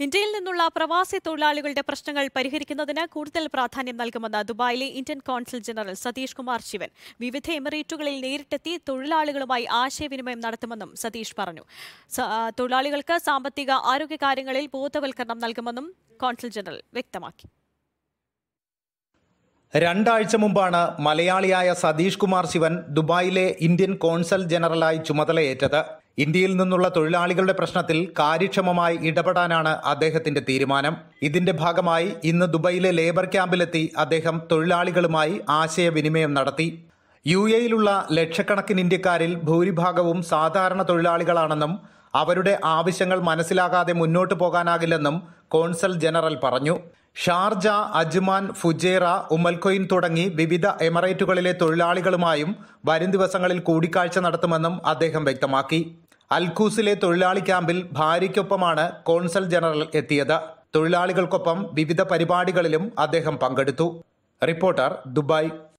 ഇന്ത്യയിൽ നിന്നുള്ള പ്രവാസി തൊഴിലാളികളുടെ പ്രശ്നങ്ങൾ പരിഹരിക്കുന്നതിന് കൂടുതൽ പ്രാധാന്യം നൽകുമെന്ന് ദുബായിലെ Indian consul general Satish Kumar Sivan വിവിധ എമിറേറ്റുകളിൽ നേരിട്ടെത്തി തൊഴിലാളികളുമായി ആശയവിനിമയം നടത്തുമെന്നും സതീഷ് പറഞ്ഞു സ- ആ, തൊഴിലാളികൾക്ക് സാമ്പത്തിക ആരോഗ്യകാര്യങ്ങളിൽ ബോധവൽക്കരണം നൽകുമെന്നും കോൺസുൽ ജനറൽ വ്യക്തമാക്കി രണ്ടാഴ്ച മുമ്പാണ് മലയാളിയായ സതീഷ് കുമാർ ശിവൻ ദുബായിലെ ഇന്ത്യൻ കോൺസൽ ജനറലായി ചുമതലയേറ്റത് ഇന്ത്യയിൽ നിന്നുള്ള തൊഴിലാളികളുടെ പ്രശ്നത്തിൽ കാര്യക്ഷമമായി ഇടപെടാനാണ് അദ്ദേഹത്തിന്റെ തീരുമാനം ഇതിന്റെ ഭാഗമായി ഇന്ന് ദുബായിലെ ലേബർ ക്യാമ്പിലെത്തി അദ്ദേഹം തൊഴിലാളികളുമായി ആശയവിനിമയം നടത്തി യു എയിലുള്ള ലക്ഷക്കണക്കിന് ഇന്ത്യക്കാരിൽ ഭൂരിഭാഗവും സാധാരണ തൊഴിലാളികളാണെന്നും അവരുടെ ആവശ്യങ്ങൾ മനസ്സിലാകാതെ മുന്നോട്ടു പോകാനാകില്ലെന്നും കോൺസൽ ജനറൽ പറഞ്ഞു ഷാർജ അജ്മാൻ ഫുജേറ ഉമൽഖൊയിൻ തുടങ്ങി വിവിധ എമിറേറ്റുകളിലെ തൊഴിലാളികളുമായും വരും ദിവസങ്ങളിൽ കൂടിക്കാഴ്ച നടത്തുമെന്നും അദ്ദേഹം വ്യക്തമാക്കി അൽഖൂസിലെ തൊഴിലാളി ക്യാമ്പിൽ ഭാര്യയ്ക്കൊപ്പമാണ് കോൺസൽ ജനറൽ എത്തിയത് തൊഴിലാളികൾക്കൊപ്പം വിവിധ പരിപാടികളിലും അദ്ദേഹം പങ്കെടുത്തു റിപ്പോർട്ടർ ദുബായ്